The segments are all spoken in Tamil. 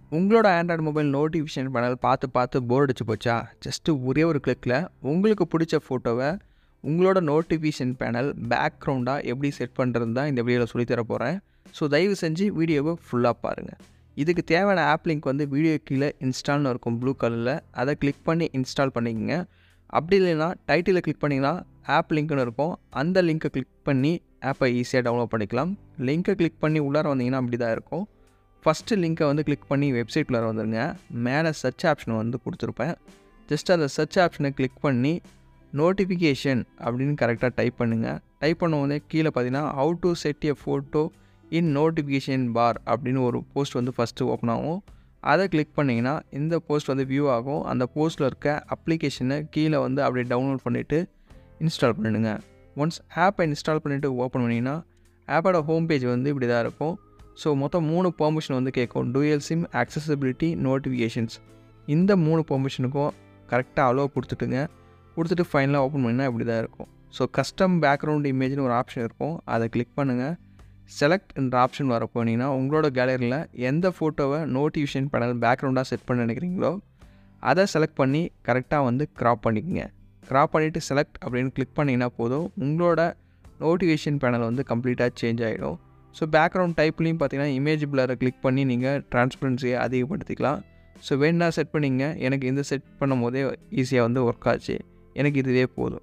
உங்களோட ஆண்ட்ராய்டு மொபைல் நோட்டிஃபிகேஷன் பேனல் பார்த்து பார்த்து போர் அடிச்சு போச்சா ஜஸ்ட்டு ஒரே ஒரு கிளிக்கில் உங்களுக்கு பிடிச்ச ஃபோட்டோவை உங்களோட நோட்டிஃபிகேஷன் பேனல் பேக்ரவுண்டாக எப்படி செட் பண்ணுறது தான் இந்த வீடியோவில் சொல்லித்தர போகிறேன் ஸோ தயவு செஞ்சு வீடியோவை ஃபுல்லாக பாருங்கள் இதுக்கு தேவையான ஆப் லிங்க் வந்து வீடியோ கீழே இன்ஸ்டால்னு இருக்கும் ப்ளூ கலரில் அதை கிளிக் பண்ணி இன்ஸ்டால் பண்ணிக்கங்க அப்படி இல்லைன்னா டைட்டிலில் கிளிக் பண்ணிங்கன்னா ஆப் லிங்க்னு இருக்கும் அந்த லிங்க்கை கிளிக் பண்ணி ஆப்பை ஈஸியாக டவுன்லோட் பண்ணிக்கலாம் லிங்க்கை கிளிக் பண்ணி உள்ளார வந்தீங்கன்னா அப்படி தான் இருக்கும் ஃபஸ்ட்டு லிங்க்கை வந்து கிளிக் பண்ணி வெப்சைட்டில் வந்துருங்க மேலே சர்ச் ஆப்ஷனை வந்து கொடுத்துருப்பேன் ஜஸ்ட் அந்த சர்ச் ஆப்ஷனை கிளிக் பண்ணி நோட்டிஃபிகேஷன் அப்படின்னு கரெக்டாக டைப் பண்ணுங்கள் டைப் பண்ண உடனே கீழே பார்த்தீங்கன்னா how to set a photo in notification bar அப்படின்னு ஒரு போஸ்ட் வந்து ஃபஸ்ட்டு ஓப்பன் ஆகும் அதை கிளிக் பண்ணிங்கன்னா இந்த போஸ்ட் வந்து வியூ ஆகும் அந்த போஸ்ட்டில் இருக்க அப்ளிகேஷனை கீழே வந்து அப்படியே டவுன்லோட் பண்ணிவிட்டு இன்ஸ்டால் பண்ணிடுங்க ஒன்ஸ் ஆப்பை இன்ஸ்டால் பண்ணிவிட்டு ஓப்பன் பண்ணிங்கன்னா ஆப்போட ஹோம் பேஜ் வந்து இப்படி தான் இருக்கும் ஸோ மொத்தம் மூணு பெர்மிஷன் வந்து கேட்கும் டூயல் சிம் accessibility நோட்டிஃபிகேஷன்ஸ் இந்த மூணு பெர்மிஷனுக்கும் கரெக்டாக அலோவ் கொடுத்துட்டுங்க கொடுத்துட்டு ஃபைனலாக ஓப்பன் பண்ணிங்கன்னா இப்படி தான் இருக்கும் ஸோ கஸ்டம் பேக்ரவுண்ட் இமேஜ்னு ஒரு ஆப்ஷன் இருக்கும் அதை கிளிக் பண்ணுங்கள் செலக்ட் என்ற ஆப்ஷன் வர போனீங்கன்னா உங்களோட கேலரியில் எந்த ஃபோட்டோவை நோட்டிஃபிகேஷன் பேனல் பேக்ரவுண்டாக செட் பண்ண நினைக்கிறீங்களோ அதை செலக்ட் பண்ணி கரெக்டாக வந்து க்ராப் பண்ணிக்கங்க க்ராப் பண்ணிவிட்டு செலக்ட் அப்படின்னு கிளிக் பண்ணிங்கன்னா போதும் உங்களோட நோட்டிஃபிகேஷன் பேனல் வந்து கம்ப்ளீட்டாக சேஞ்ச் ஆகிடும் ஸோ பேக்ரவுண்ட் டைப்லேயும் பார்த்தீங்கன்னா இமேஜ் பிளரை கிளிக் பண்ணி நீங்கள் டிரான்ஸ்பரன்சியை அதிகப்படுத்திக்கலாம் ஸோ வேணா செட் பண்ணிங்க எனக்கு இந்த செட் பண்ணும் போதே ஈஸியாக வந்து ஒர்க் ஆச்சு எனக்கு இதுவே போதும்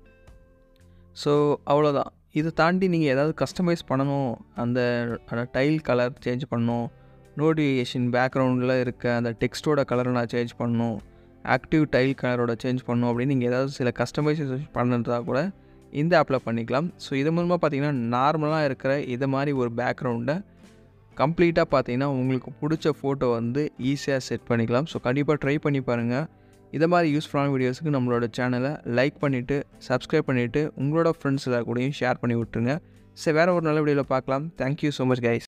ஸோ அவ்வளோதான் இதை தாண்டி நீங்கள் ஏதாவது கஸ்டமைஸ் பண்ணணும் அந்த அந்த டைல் கலர் சேஞ்ச் பண்ணணும் நோட்டிஃபிகேஷன் பேக்ரவுண்டில் இருக்க அந்த டெக்ஸ்ட்டோட கலரை நான் சேஞ்ச் பண்ணணும் ஆக்டிவ் டைல் கலரோட சேஞ்ச் பண்ணணும் அப்படின்னு நீங்கள் ஏதாவது சில கஸ்டமைசேஷன் பண்ணுறதா கூட இந்த ஆப்பில் பண்ணிக்கலாம் ஸோ இது மூலமாக பார்த்தீங்கன்னா நார்மலாக இருக்கிற இது மாதிரி ஒரு பேக்ரவுண்டை கம்ப்ளீட்டாக பார்த்தீங்கன்னா உங்களுக்கு பிடிச்ச ஃபோட்டோ வந்து ஈஸியாக செட் பண்ணிக்கலாம் ஸோ கண்டிப்பாக ட்ரை பண்ணி பாருங்கள் இதை மாதிரி யூஸ்ஃபுல்லான வீடியோஸுக்கு நம்மளோட சேனலை லைக் பண்ணிவிட்டு சப்ஸ்கிரைப் பண்ணிவிட்டு உங்களோட ஃப்ரெண்ட்ஸ் எல்லாரும் கூடயும் ஷேர் பண்ணி விட்ருங்க சரி வேறு ஒரு நல்ல வீடியோவில் பார்க்கலாம் தேங்க்யூ ஸோ மச் கைஸ்